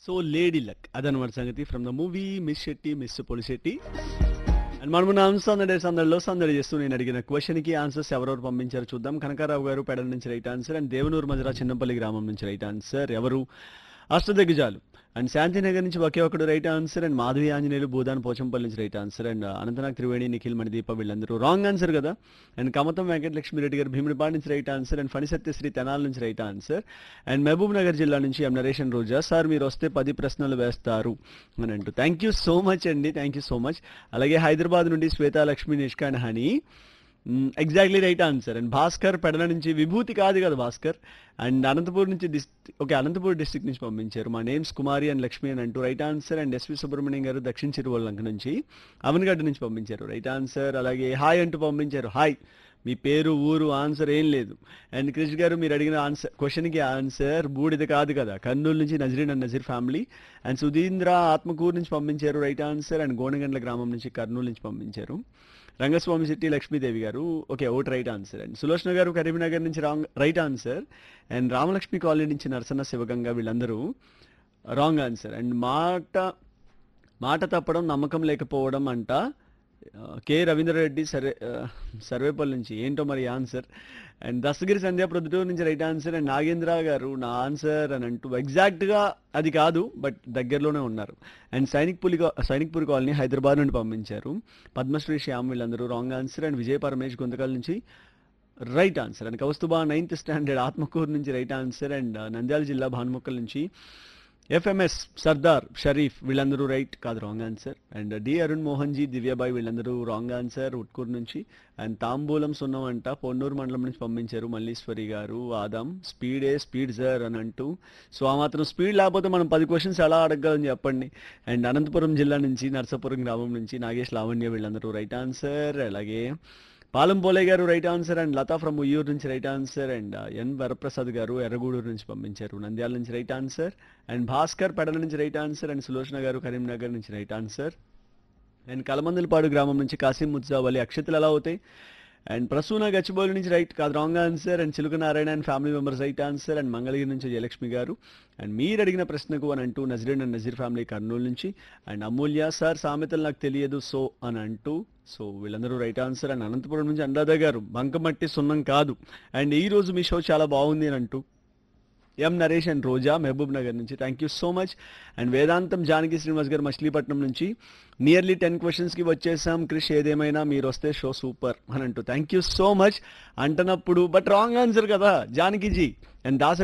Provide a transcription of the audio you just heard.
so lady luck అదనమాట సంగతి from the movie miss Shetty miss Polishetty and మనము నా సందడి సందడిలో సందడి చేస్తూ నేను అడిగిన క్వశ్చన్ కి ఆన్సర్స్ ఎవరెవరు పంపించారు చూద్దాం కనకారావు గారు పెడల నుంచి రైట్ ఆన్సర్ అండ్ దేవనూరు మజరా చిన్నపల్లి గ్రామం నుంచి రైట్ ఆన్సర్ ఎవరు అష్టదిగ్గజాలు అండ్ శాంతినగర్ నుంచి ఒకే ఒకడు right answer and Madhavi Anjaneyulu Bhoodan Pochampally నుంచి right answer and Anantnag Triveni Nikhil Manideepa వీళ్ళందరూ రాంగ్ ఆన్సర్ కదా అండ్ కమతం వెంకటలక్ష్మి రెడ్డి గారు భీముడిపాడు నుంచి right answer and Phani Satyasri Tenala నుంచి right answer and Mahabubnagar జిల్లా నుంచి ఎం నరేషన్ రోజా సార్ మీరు వస్తే పది ప్రశ్నలు వేస్తారు అని అంటూ థ్యాంక్ యూ సో మచ్ అండి థ్యాంక్ యూ సో మచ్ అలాగే హైదరాబాద్ నుండి Shweta Lakshmi Nishka and Honey exactly right answer and Bhaskar Pedala నుంచి విభూతి కాదు కదా భాస్కర్ అండ్ అనంతపూర్ నుంచి డిస్ట్రిక్ట్ ఓకే అనంతపూర్ డిస్ట్రిక్ట్ నుంచి పంపించారు మా నేమ్స్ కుమారి అండ్ లక్ష్మి అని అంటూ right answer and S V Subrahmanyam గారు దక్షిణ చిరువల్లంక నుంచి అవన్గడ్డ నుంచి పంపించారు రైట్ ఆన్సర్ అలాగే హాయ్ అంటూ పంపించారు హాయ్ మీ పేరు ఊరు ఆన్సర్ ఏం లేదు అండ్ క్రిష్ గారు మీరు అడిగిన ఆన్సర్ క్వశ్చన్కి ఆన్సర్ బూడిద కాదు కదా కర్నూలు నుంచి Nazreen and Nazeer family and Sudheendra Atmakur నుంచి పంపించారు రైట్ ఆన్సర్ అండ్ గోనగండ్ల గ్రామం నుంచి కర్నూలు నుంచి పంపించారు రంగస్వామి శెట్టి లక్ష్మీదేవి గారు ఓకే ఓట్ right answer and Sulochana garu Karimnagar నుంచి wrong right answer and Ramalakshmi colony నుంచి నరసన్న శివగంగ వీళ్ళందరూ రాంగ్ ఆన్సర్ అండ్ మాట మాట తప్పడం నమ్మకం లేకపోవడం అంట ఆ, కె రవీంద్రరెడ్డి సర్వే ఆ, సర్వేపల్లి నుంచి ఏంటో మరి ఆన్సర్ అండ్ దస్తగిరి సంధ్యా ప్రొద్దుటూరు నుంచి రైట్ ఆన్సర్ అండ్ నాగేంద్ర గారు నా ఆన్సర్ అని అంటూ ఎగ్జాక్ట్గా అది కాదు బట్ దగ్గరలోనే ఉన్నారు అండ్ సైనిక్ పులి సైనిక్పూర్ కాలనీ హైదరాబాద్ నుండి పంపించారు పద్మశ్రీ శ్యామ్ వీళ్ళందరూ wrong answer and Vijaya Paramesh Guntakal నుంచి right answer and Kaustubha ninth standard Atmakur నుంచి రైట్ ఆన్సర్ అండ్ నంద్యాల జిల్లా భానుముక్కల్ నుంచి ఎఫ్ఎంఎస్ సర్దార్ షరీఫ్ వీళ్ళందరూ రైట్ కాదు wrong answer and D Arun Mohan ji Divyabai వీళ్ళందరూ రాంగ్ ఆన్సర్ ఉట్కూరు నుంచి అండ్ తాంబూలం సున్నం అంట పొన్నూరు మండలం నుంచి పంపించారు మల్లీశ్వరి గారు ఆదాం స్పీడే స్పీడ్ సార్ అని అంటూ సో ఆ మాత్రం స్పీడ్ లేకపోతే మనం పది క్వశ్చన్స్ ఎలా అడగలని చెప్పండి అండ్ అనంతపురం జిల్లా నుంచి నర్సాపురం గ్రామం నుంచి నాగేష్ లావణ్య వీళ్ళందరూ రైట్ ఆన్సర్ అలాగే Palam Pole garu right answer and Lata from Vuyyuru నుంచి right answer and N Varaprasad garu Erragudur నుంచి పంపించారు నంద్యాల నుంచి right answer and Bhaskar Pedala నుంచి right answer and Sulochana garu Karimnagar నుంచి రైట్ ఆన్సర్ అండ్ కలమందలపాడు గ్రామం నుంచి కాసిం ముజ్జావలి అక్షతలు ఎలా అవుతాయి అండ్ ప్రసూన గచ్చిబౌలి నుంచి రైట్ కాదు wrong answer and Chiluka Narayana and family members right answer and Mangalagiri నుంచి జయలక్ష్మి గారు అండ్ మీరు అడిగిన ప్రశ్నకు అని అంటూ నజరీన్ అండ్ నజీర్ ఫ్యామిలీ కర్నూలు నుంచి అండ్ అమూల్య సార్ సామెతలు నాకు తెలియదు సో అని అంటూ సో వీళ్ళందరూ రైట్ ఆన్సర్ అండ్ అనంతపురం నుంచి అనురాధ గారు బంకమట్టి సున్నం కాదు అండ్ ఈ రోజు మీ షో చాలా బాగుంది అని అంటూ M Naresh and Roja Mahabubnagar నుంచి thank you so much and Vedantam Janaki Srinivas గారు మచిలీపట్నం నుంచి నియర్లీ టెన్ క్వశ్చన్స్కి వచ్చేసాం క్రిష్ ఏదేమైనా మీరు వస్తే షో సూపర్ అని అంటూ థ్యాంక్ యూ సో మచ్ అంటున్నప్పుడు బట్ రాంగ్ ఆన్సర్ కదా జానకిజీ అండ్ దాస